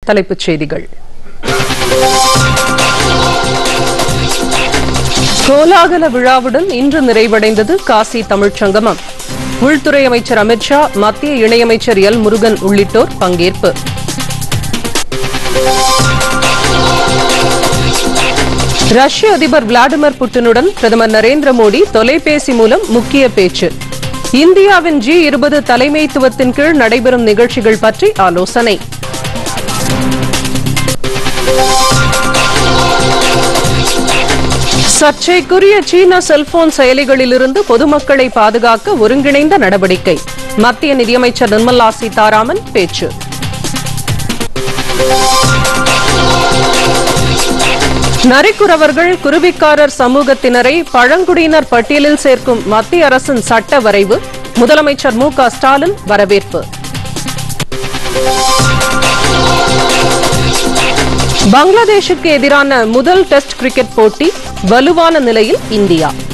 தலைப்புச் செய்திகள் கோலாகல விழாவுடன் இன்று நிறைவடைந்தது காசி தமிழ்ச் சங்கமம் உள்துறை அமைச்சர் அமித்ஷா மத்திய இணையமைச்சர் எல் முருகன் உள்ளிட்டோர் பங்கேற்பு ரஷ்ய அதிபர் விளாடிமிர் புட்டினுடன் பிரதமர் நரேந்திர மோடி தொலைபேசி மூலம் முக்கிய பேச்சு இந்தியாவின் ஜி இருபது தலைமைத்துவத்தின் கீழ் நடைபெறும் நிகழ்ச்சிகள் பற்றி ஆலோசனை சர்ச்சைக்குரிய சீன செல்போன் செயலிகளிலிருந்து பொதுமக்களை பாதுகாக்க ஒருங்கிணைந்த நடவடிக்கை மத்திய நிதியமைச்சர் நிர்மலா சீதாராமன் பேச்சு நரிக்குறவர்கள் குருவிக்காரர் சமூகத்தினரை பழங்குடியினர் பட்டியலில் சேர்க்கும் மத்திய அரசின் சட்ட வரைவு முதலமைச்சர் மு க ஸ்டாலின் வரவேற்பு பங்களாதேஷுக்கு எதிரான முதல் டெஸ்ட் கிரிக்கெட் போட்டி வலுவான நிலையில் இந்தியா